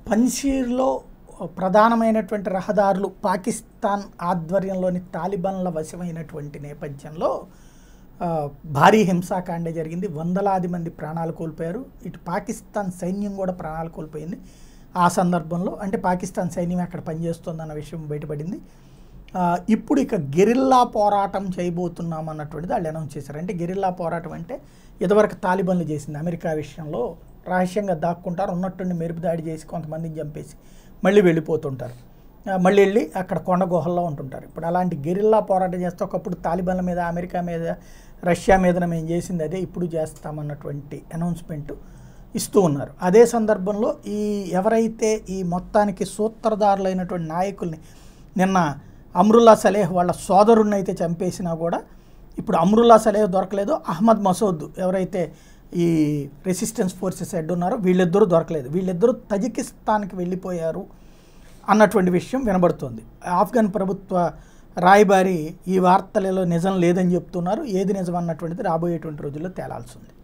పన్షీర్లో ప్రధానమైనటువంటి రహదారులు పాకిస్తాన్ ఆధ్వర్యంలోని తాలిబాన్ల వశమైనటువంటి నేపథ్యంలో ఆ, భారీ హింసాకాండ జరిగింది వందలాది మంది ప్రాణాలు కోల్పోయారు ఇటు పాకిస్తాన్ సైన్యం కూడా ప్రాణాలు కోల్పోయింది ఆ సందర్భంలో అంటే పాకిస్తాన్ సైన్యం అక్కడ పనిచేస్తుందన్న విషయం బయటపడింది ఆ, ఇప్పుడు ఇక గెరిల్లా పోరాటం చేయబోతున్నాం అన్నటువంటిది వాళ్ళు అనౌన్స్ చేశారు అంటే గెరిల్లా పోరాటం అంటే ఇదివరకు తాలిబన్లు చేసింది అమెరికా విషయంలో రహస్యంగా దాక్కుంటారు ఉన్నట్టుండి మెరుపు దాడి చేసి కొంతమందిని చంపేసి మళ్ళీ వెళ్ళిపోతుంటారు ఆ, మళ్ళీ వెళ్ళి అక్కడ కొండ గుహల్లో ఉంటుంటారు ఇప్పుడు అలాంటి గెరిల్లా పోరాటం చేస్తే ఒకప్పుడు తాలిబాన్ల మీద అమెరికా మీద రష్యా మీద మేము చేసింది అదే ఇప్పుడు చేస్తామన్నటువంటి అనౌన్స్మెంట్ ఇస్తూ ఉన్నారు అదే సందర్భంలో ఈ ఎవరైతే ఈ మొత్తానికి సూత్రధారులైనటువంటి నాయకుల్ని నిన్న అమ్రుల్లా సలేహ్ వాళ్ళ సోదరుణ్ణి అయితే చంపేసినా కూడా ఇప్పుడు అమ్రుల్లా సలేహ్ దొరకలేదు అహ్మద్ మసూద్ ఎవరైతే ఈ రెసిస్టెన్స్ ఫోర్సెస్ హెడ్ ఉన్నారో వీళ్ళిద్దరూ దొరకలేదు వీళ్ళిద్దరూ తజికిస్తాన్కి వెళ్ళిపోయారు అన్నటువంటి విషయం వినబడుతోంది ఆఫ్ఘన్ ప్రభుత్వ రాయబారి ఈ వార్తలలో నిజం లేదని చెప్తున్నారు ఏది నిజం అన్నటువంటిది రాబోయేటువంటి రోజుల్లో తేలాల్సి ఉంది